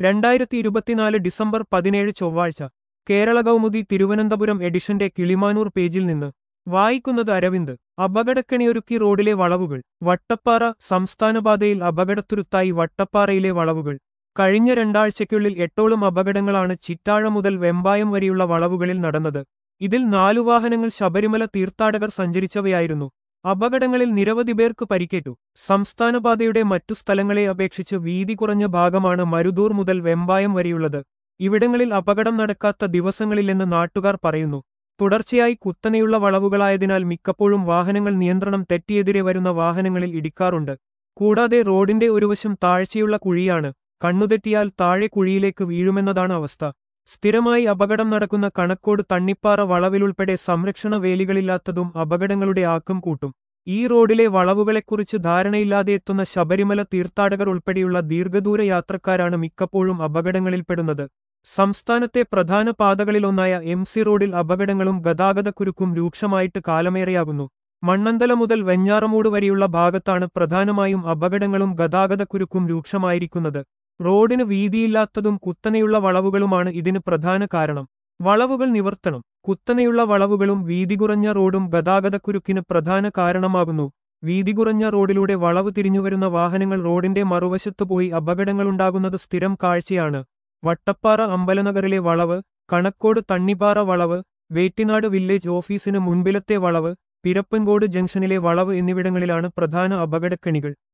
രണ്ടായിരത്തി ഇരുപത്തിനാല് ഡിസംബർ പതിനേഴ് ചൊവ്വാഴ്ച കേരള കൗമുദി തിരുവനന്തപുരം എഡിഷന്റെ കിളിമാനൂർ പേജിൽ നിന്ന് വായിക്കുന്നത് അരവിന്ദ് അപകടക്കെണിയൊരുക്കി റോഡിലെ വളവുകൾ വട്ടപ്പാറ സംസ്ഥാനപാതയിൽ അപകടത്തുരുത്തായി വട്ടപ്പാറയിലെ വളവുകൾ കഴിഞ്ഞ രണ്ടാഴ്ചയ്ക്കുള്ളിൽ എട്ടോളം അപകടങ്ങളാണ് ചിറ്റാഴ മുതൽ വെമ്പായം വരെയുള്ള വളവുകളിൽ നടന്നത് ഇതിൽ നാലു വാഹനങ്ങൾ ശബരിമല തീർത്ഥാടകർ സഞ്ചരിച്ചവയായിരുന്നു അപകടങ്ങളിൽ നിരവധി പേർക്ക് പരിക്കേറ്റു സംസ്ഥാനപാതയുടെ മറ്റു സ്ഥലങ്ങളെ അപേക്ഷിച്ച് വീതി കുറഞ്ഞ ഭാഗമാണ് മരുതൂർ മുതൽ വെമ്പായം വരെയുള്ളത് ഇവിടങ്ങളിൽ അപകടം നടക്കാത്ത ദിവസങ്ങളില്ലെന്ന് നാട്ടുകാർ പറയുന്നു തുടർച്ചയായി കുത്തനെയുള്ള വളവുകളായതിനാൽ മിക്കപ്പോഴും വാഹനങ്ങൾ നിയന്ത്രണം തെറ്റിയെതിരെ വരുന്ന വാഹനങ്ങളിൽ ഇടിക്കാറുണ്ട് കൂടാതെ റോഡിന്റെ ഒരു വശം താഴ്ചയുള്ള കുഴിയാണ് കണ്ണുതെറ്റിയാൽ താഴെ കുഴിയിലേക്ക് വീഴുമെന്നതാണ് അവസ്ഥ സ്ഥിരമായി അപകടം നടക്കുന്ന കണക്കോട് തണ്ണിപ്പാറ വളവിലുൾപ്പെടെ സംരക്ഷണ വേലികളില്ലാത്തതും അപകടങ്ങളുടെ ആക്കം കൂട്ടും ഈ റോഡിലെ വളവുകളെക്കുറിച്ച് ധാരണയില്ലാതെ എത്തുന്ന ശബരിമല തീർത്ഥാടകർ ഉൾപ്പെടെയുള്ള ദീർഘദൂര യാത്രക്കാരാണ് മിക്കപ്പോഴും അപകടങ്ങളിൽപ്പെടുന്നത് സംസ്ഥാനത്തെ പ്രധാന പാതകളിലൊന്നായ എം സി റോഡിൽ അപകടങ്ങളും ഗതാഗതക്കുരുക്കും രൂക്ഷമായിട്ട് കാലമേറെയാകുന്നു മണ്ണന്തല മുതൽ വെഞ്ഞാറമൂട് വരെയുള്ള ഭാഗത്താണ് പ്രധാനമായും അപകടങ്ങളും ഗതാഗതക്കുരുക്കും രൂക്ഷമായിരിക്കുന്നത് റോഡിന് വീതിയില്ലാത്തതും കുത്തനെയുള്ള വളവുകളുമാണ് ഇതിന് പ്രധാന കാരണം വളവുകൾ നിവർത്തണം കുത്തനെയുള്ള വളവുകളും വീതി കുറഞ്ഞ റോഡും ഗതാഗതക്കുരുക്കിന് പ്രധാന കാരണമാകുന്നു വീതി കുറഞ്ഞ റോഡിലൂടെ വളവ് തിരിഞ്ഞുവരുന്ന വാഹനങ്ങൾ റോഡിന്റെ മറുവശത്തു പോയി അപകടങ്ങളുണ്ടാകുന്നത് സ്ഥിരം കാഴ്ചയാണ് വട്ടപ്പാറ അമ്പലനഗറിലെ വളവ് കണക്കോട് തണ്ണിപ്പാറ വളവ് വേറ്റിനാട് വില്ലേജ് ഓഫീസിന് മുൻപിലത്തെ വളവ് പിരപ്പൻകോട് ജംഗ്ഷനിലെ വളവ് എന്നിവിടങ്ങളിലാണ് പ്രധാന അപകടക്കെണികൾ